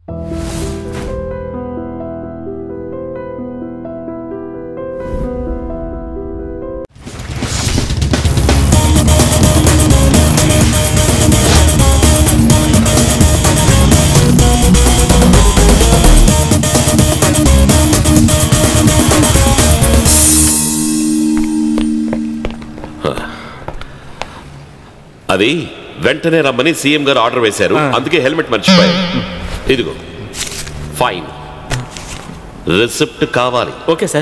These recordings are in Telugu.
అది వెంటనే రమ్మని సీఎం గారు ఆర్డర్ వేశారు అందుకే హెల్మెట్ మర్చిపోయారు ఇదిగో ఫైన్ రిసిప్ట్ కావాలి ఓకే సార్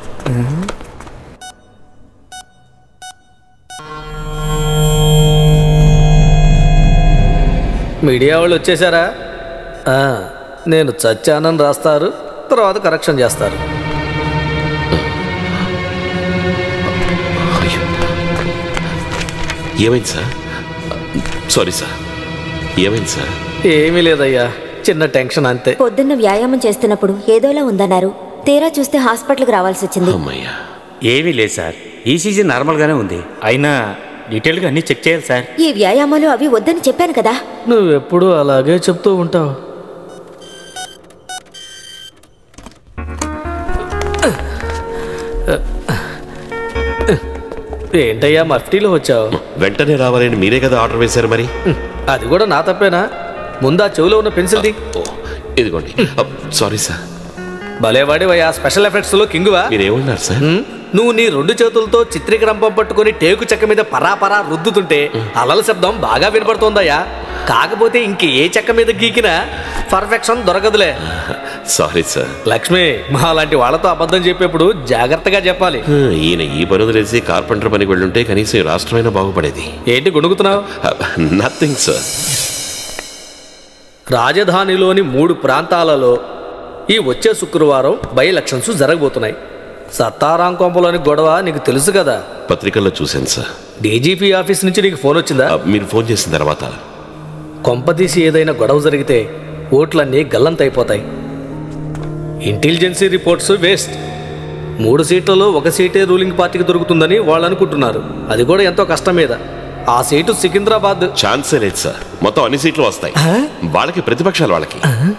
మీడియా వాళ్ళు వచ్చేసారా ఆ, నేను చచ్చానని రాస్తారు తర్వాత కరెక్షన్ చేస్తారు అయ్యో. ఏమైంది సార్ సారీ సార్ ఏమైంది సార్ ఏమీ లేదయ్యా చిన్న టెన్షన్ అంతే పొద్దున్న వ్యాయామం చేస్తున్నప్పుడు ఏదోలా ఉందన్నారు తీరా చూస్తే హాస్పిటల్కి రావాల్సి వచ్చింది అమ్మయ్యా ఏమీ లేదు సార్ ఈసీజీ నార్మల్గానే ఉంది అయినా డీటెయిల్గా అన్నీ చెక్ చేయాలి సార్ ఈ వ్యాయామాలు అవి వద్దని చెప్పాను కదా నువ్వెప్పుడు అలాగే చెప్తూ ఉంటావు ఏంటయ్యా మఫ్టీలో వచ్చావు వెంటనే రావాలని మీరే కదా ఆర్డర్ వేశారు మరి అది కూడా నా తప్పేనా ముందా చెవిలో ఉన్న పెన్సిల్ ది ఓ ఇదిగోండి సారీ సార్ భలేవాడివయ్యా స్పెషల్ ఎఫెక్ట్స్ లో కింగువా మీరేమన్నారు సార్ హ్మ్? నువ్వు నీ రెండు చేతులతో చిత్రీకరంపం పట్టుకొని టేకు చెక్క మీద పరాపరా రుద్దుతుంటే అలల శబ్దం బాగా వినపడుతోందయ్యా కాకపోతే ఇంక ఏ చెక్క మీద గీకినా పర్ఫెక్షన్ దొరకదులే సారీ సార్ లక్ష్మి మా లాంటి వాళ్ళతో అబద్ధం చెప్పేప్పుడు జాగ్రత్తగా చెప్పాలి ఈయన ఈ పని వదిలేసి కార్పెంటర్ పనికి వెళ్ళుంటే కనీసం ఈ రాష్ట్రమైనా బాగుపడేది ఏంటి గుణుగుతున్నావు నథింగ్ సార్ రాజధానిలోని మూడు ప్రాంతాలలో ఈ వచ్చే శుక్రవారం బై ఎలక్షన్స్ జరగబోతున్నాయి సత్తారాం కొంపలోని గొడవ నీకు తెలుసు కదా పత్రికల్లో చూశాను సార్ డీజీపీ ఆఫీస్ నుంచి నీకు ఫోన్ వచ్చిందా ఆ, మీరు ఫోన్ చేసిన తర్వాత కొంపదీసి ఏదైనా గొడవ జరిగితే ఓట్లన్నీ గల్లంతైపోతాయి ఇంటెలిజెన్సీ రిపోర్ట్స్ వేస్ట్ మూడు సీట్లలో ఒక సీటే రూలింగ్ పార్టీకి దొరుకుతుందని వాళ్ళు అనుకుంటున్నారు అది కూడా ఎంతో కష్టం మీద ఆ సీటు సికింద్రాబాద్ ఛాన్సే లేదు సార్ మొత్తం అన్ని సీట్లు వస్తాయి వాళ్ళకి ప్రతిపక్షాలు వాళ్ళకి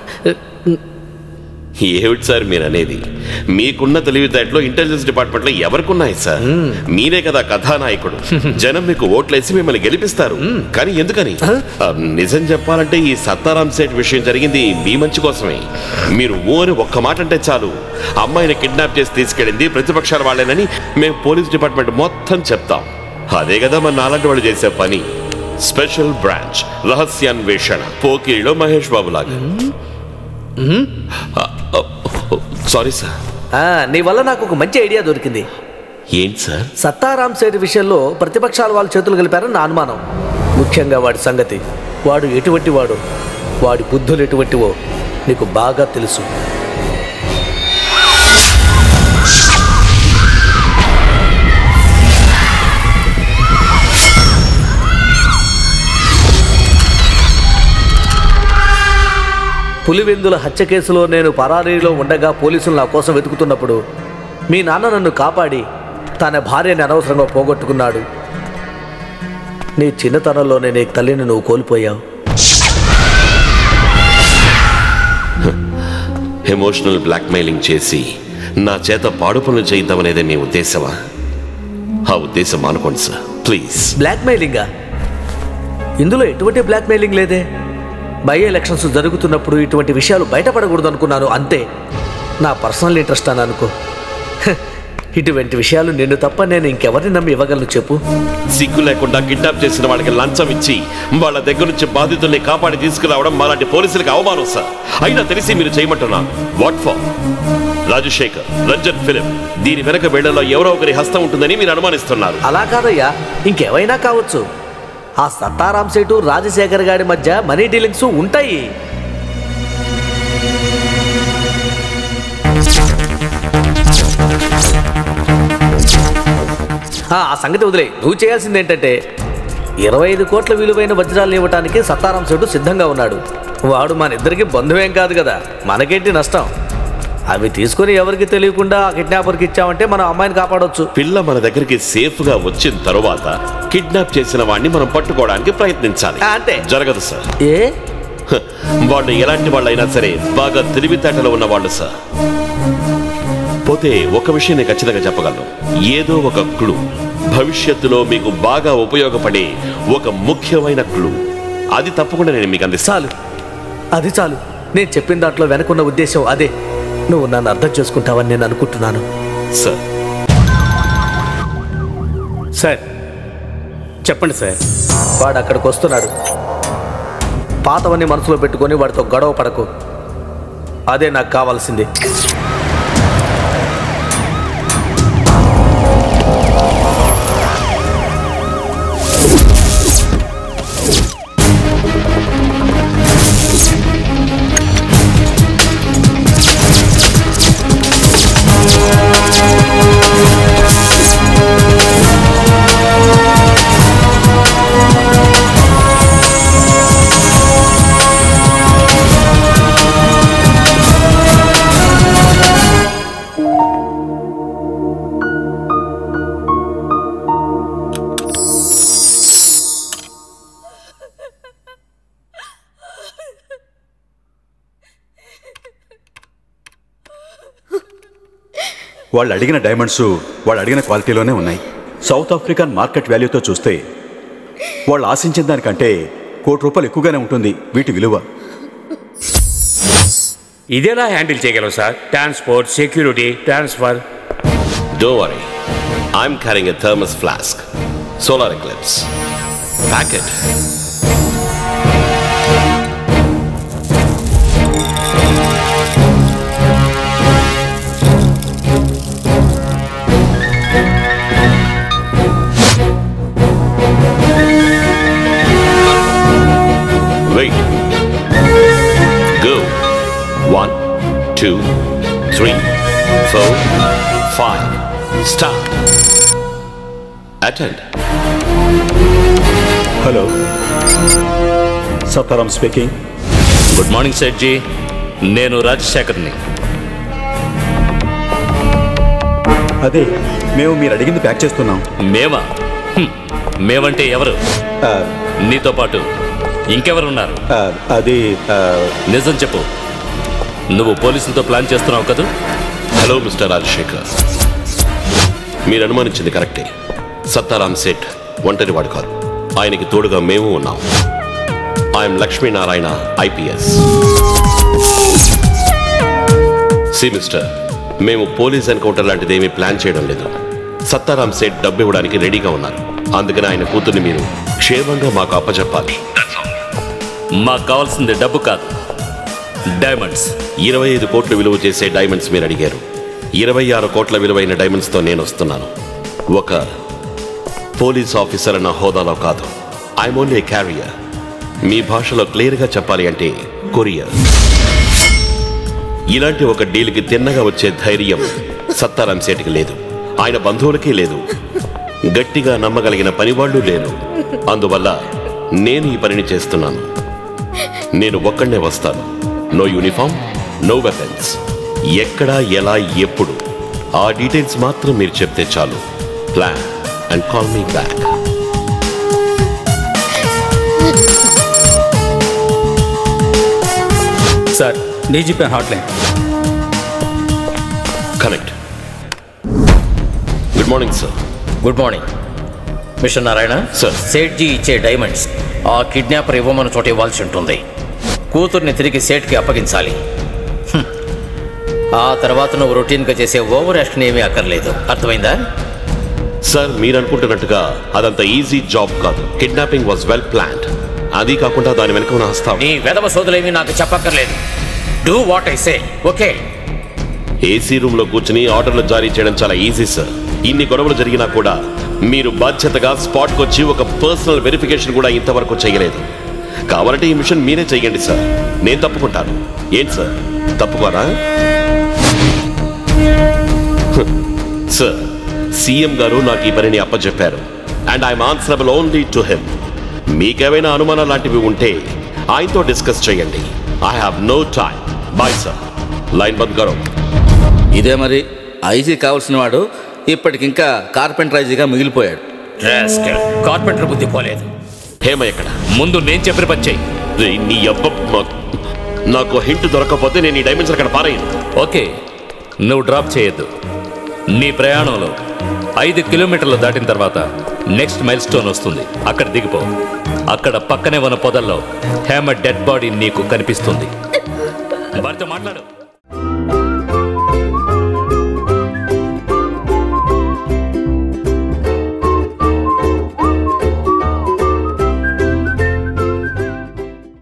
ఏమిటి సార్ మీరు అనేది మీకున్న తెలివితేటలో ఇంటెలిజెన్స్ డిపార్ట్మెంట్ లో ఎవరికున్నాయి సార్ మీరే కదా కథానాయకుడు జనం మీకు ఓట్లేసి మిమ్మల్ని గెలిపిస్తారు కానీ ఎందుకని ఆ, నిజం చెప్పాలంటే ఈ సత్తారాం సేట్ విషయం జరిగింది మీ మంచి కోసమే మీరు ఓ అని ఒక్క మాట అంటే చాలు అమ్మాయిని కిడ్నాప్ చేసి తీసుకెళ్ళింది ప్రతిపక్షాల వాళ్ళేనని మేము పోలీస్ డిపార్ట్మెంట్ మొత్తం చెప్తాం అదే కదా మన నాలాంటి వాళ్ళు చేసే పని స్పెషల్ బ్రాంచ్ రహస్యాన్వేషణ పోకిరిలో మహేష్ బాబు లాగా సారీ సార్ ఆ, నీ వల్ల నాకు ఒక మంచి ఐడియా దొరికింది ఏంటి సార్ సత్తారాం సేటు విషయంలో ప్రతిపక్షాల వాళ్ళ చేతులు కలిపారని నా అనుమానం ముఖ్యంగా వాడి సంగతి వాడు ఎటువంటి వాడు వాడి బుద్ధులు ఎటువంటివో నీకు బాగా తెలుసు పులివెందుల హత్య కేసులో నేను పరారీలో ఉండగా పోలీసులు నా కోసం వెతుకుతున్నప్పుడు మీ నాన్న నన్ను కాపాడి తన భార్యని అనవసరంగా పోగొట్టుకున్నాడు నీ చిన్నతనంలోనే నీ తల్లిని నువ్వు కోల్పోయావు ఎమోషనల్ బ్లాక్మెయిలింగ్ చేసి నా చేత పాడు పనులు చేయిద్దామనేదే మీ ఉద్దేశమా ఆ ఉద్దేశం మానుకోండి సార్ ప్లీజ్ బ్లాక్మెయిలింగా ఇందులో ఎటువంటి బ్లాక్మెయిలింగ్ లేదే బై ఎలక్షన్స్ జరుగుతున్నప్పుడు ఇటువంటి విషయాలు బయటపడకూడదు అనుకున్నాను అంతే నా పర్సనల్ ఇంట్రెస్ట్ అని అనుకో హ, ఇటువంటి విషయాలు నిన్ను తప్ప నేను ఇంకెవరిని నమ్మి ఇవ్వగలను చెప్పు సిగ్గు లేకుండా కిడ్నాప్ చేసిన వాళ్ళకి లంచం ఇచ్చి వాళ్ళ దగ్గర నుంచి బాధితుల్ని కాపాడి తీసుకురావడం మాలాంటి పోలీసులకు అవమానం సార్ అయినా తెలిసి మీరు చేయమంటున్నారు what for Rajasekhar Ranjan film దీని వెనక వేళల్లో ఎవరో ఒకరి హస్తం ఉంటుందని మీరు అనుమానిస్తున్నారు అలా కాదయ్యా ఇంకేమైనా కావచ్చు ఆ సత్తారాం సేటు రాజశేఖర్ గారి మధ్య మనీ డీలింగ్స్ ఉంటాయి ఆ ఆ సంగతి వదిలే నువ్వు చేయాల్సింది ఏంటంటే ఇరవై ఐదు కోట్ల విలువైన వజ్రాలు ఇవ్వటానికి సత్తారాం సేటు సిద్ధంగా ఉన్నాడు వాడు మన ఇద్దరికి బంధువేం కాదు కదా మనకేంటి నష్టం అవి తీసుకొని ఎవరికి తెలియకుండా ఆ కిడ్నాపర్కి ఇచ్చామంటే మనం అమ్మాయిని కాపాడొచ్చు పిల్ల మన దగ్గరికి సేఫ్ గా వచ్చిన తరువాత కిడ్నాప్ చేసిన వాడిని మనం పట్టుకోవడానికి ప్రయత్నించాలి ఆ, అంతే. జరగదు సార్ ఏ హ, వాళ్ళు ఎలాంటి వాళ్ళైనా సరే బాగా తెలివితేటలు ఉన్నవాళ్ళు సార్ పోతే ఒక విషయం నేను ఖచ్చితంగా చెప్పగలను ఏదో ఒక క్లూ భవిష్యత్తులో మీకు బాగా ఉపయోగపడే ఒక ముఖ్యమైన క్లూ అది తప్పకుండా నేను మీకు అందిస్తాను చాలు అది చాలు నేను చెప్పిన దాంట్లో వెనకున్న ఉద్దేశం అదే నువ్వు నన్ను అర్థం చేసుకుంటావని నేను అనుకుంటున్నాను సార్ సార్ చెప్పండి సార్ వాడు అక్కడికి వస్తున్నాడు పాతవన్నీ మనసులో పెట్టుకొని వాడితో గొడవ పడకు అదే నాకు కావాల్సింది వాళ్ళు అడిగిన డైమండ్స్ వాళ్ళు అడిగిన క్వాలిటీలోనే ఉన్నాయి సౌత్ ఆఫ్రికన్ మార్కెట్ వాల్యూతో చూస్తే వాళ్ళు ఆశించిన దానికంటే కోటి రూపాయలు ఎక్కువగానే ఉంటుంది వీటి విలువ ఇదేలా హ్యాండిల్ చేయగలవు sir transport security transfer do worry I'm carrying a thermos flask solar eclipse packet Wait. Go. One, two, three, four, five. Start. Attend. Hello Sattaram speaking good morning Seth ji నేను రాజశేఖర్ని అదే మేము మీరు అడిగింది ప్యాక్ చేస్తున్నాం మేమా హ్మ్. మేమంటే ఎవరు ఆ, నీతో పాటు ఇంకెవరున్నారు ఆ, అది ఆ, నిజం చెప్పు నువ్వు పోలీసులతో ప్లాన్ చేస్తున్నావు కదా హలో మిస్టర్ రాజశేఖర్ మీరు అనుమానించింది కరెక్టే సత్తారాం సేట్ ఒంటరి వాడు కాదు ఆయనకి తోడుగా మేము ఉన్నాం I'm Lakshminarayana IPS see mister మేము పోలీస్ ఎన్కౌంటర్ లాంటిది ఏమీ ప్లాన్ చేయడం లేదు సత్తారాం సేట్ డబ్బు ఇవ్వడానికి రెడీగా ఉన్నారు అందుకని ఆయన కూతుర్ని మీరు క్షేమంగా మాకు అప్పచెప్పాలి మాకు కావాల్సింది డబ్బు కాదు డైమండ్స్ ఇరవై ఐదు కోట్లు విలువ చేసే డైమండ్స్ మీరు అడిగారు ఇరవై ఆరు కోట్ల విలువైన డైమండ్స్తో నేను వస్తున్నాను ఒక పోలీస్ ఆఫీసర్ అన్న హోదాలో కాదు ఐఎమ్ ఓన్లీ ఏ క్యారియర్ మీ భాషలో క్లియర్గా చెప్పాలి అంటే కొరియర్ ఇలాంటి ఒక డీల్కి తిన్నగా వచ్చే ధైర్యం సత్తారాం సేటికి లేదు ఆయన బంధువులకి లేదు గట్టిగా నమ్మగలిగిన పనివాళ్ళు లేరు అందువల్ల నేను ఈ పనిని చేస్తున్నాను నేను ఒక్కడనే వస్తాను నో యూనిఫామ్ నో వెపన్స్ ఎక్కడ ఎలా ఎప్పుడు ఆ డీటెయిల్స్ మాత్రం మీరు చెప్తే చాలు plan and call me back sir DGP hotline connect good morning sir good morning mister Narayana Sir. Sethji ఇచ్చే డైమండ్స్ ఆ కిడ్నాపర్ ఇవ్వమన్న చోట ఇవ్వాల్సి ఉంటుంది కూతుర్ని తిరిగి సేట్కి అప్పగించాలి హ్మ్. ఆ తర్వాత నువ్వు రొటీన్గా చేసే ఓవర్ యాక్షన్ ఏమీ అక్కర్లేదు అర్థమైందా సార్ మీరు అనుకుంటున్నట్టుగా అదంత ఈజీ జాబ్ కాదు కిడ్నాపింగ్ వాజ్ వెల్ ప్లాన్డ్ అది కాకుండా దాని వెనుక ఉన్న హస్తం నీ వెదవ సోదులేమీ నాకు చెప్పక్కర్లేదు do what I say okay AC room లో కూర్చుని ఆర్డర్లు జారీ చేయడం చాలా ఈజీ సార్ ఇన్ని గొడవలు జరిగినా కూడా మీరు బాధ్యతగా స్పాట్కి వచ్చి ఒక పర్సనల్ వెరిఫికేషన్ కూడా ఇంతవరకు చేయలేదు కావాలంటే ఈ మిషన్ మీరే చెయ్యండి సార్ నేను తప్పుకుంటాను ఏంటి సార్ తప్పుకోరా హ్. సార్ సీఎం గారు నాకు ఈ పనిని అప్పచెప్పారు and I'm answerable only to him మీకేమైనా అనుమానం లాంటివి ఉంటే ఆయనతో డిస్కస్ చేయండి I have no time bye sir line బంద్ కరో ఇదే మరి ఐజీ కావాల్సిన వాడు ఇప్పటికింకా కార్పెంటర్ ఐజీగా మిగిలిపోయాడు కార్పెంటర్ బుద్ధి పోలేదు హేమ ఎక్కడ ముందు నేను చెప్పిన పని చెయ్యి రేయ్, నీ అబ్బ మ- నాకు హింట్ దొరకకపోతే నేను ఈ డైమెన్షన్ అక్కడ పారేయను ఓకే నువ్వు డ్రాప్ చేయొద్దు నీ ప్రయాణంలో ఐదు కిలోమీటర్లు దాటిన తర్వాత నెక్స్ట్ మైల్ స్టోన్ వస్తుంది అక్కడ దిగిపో అక్కడ పక్కనే ఉన్న పొదల్లో హేమ డెడ్ బాడీ నీకు కనిపిస్తుంది వారితో మాట్లాడు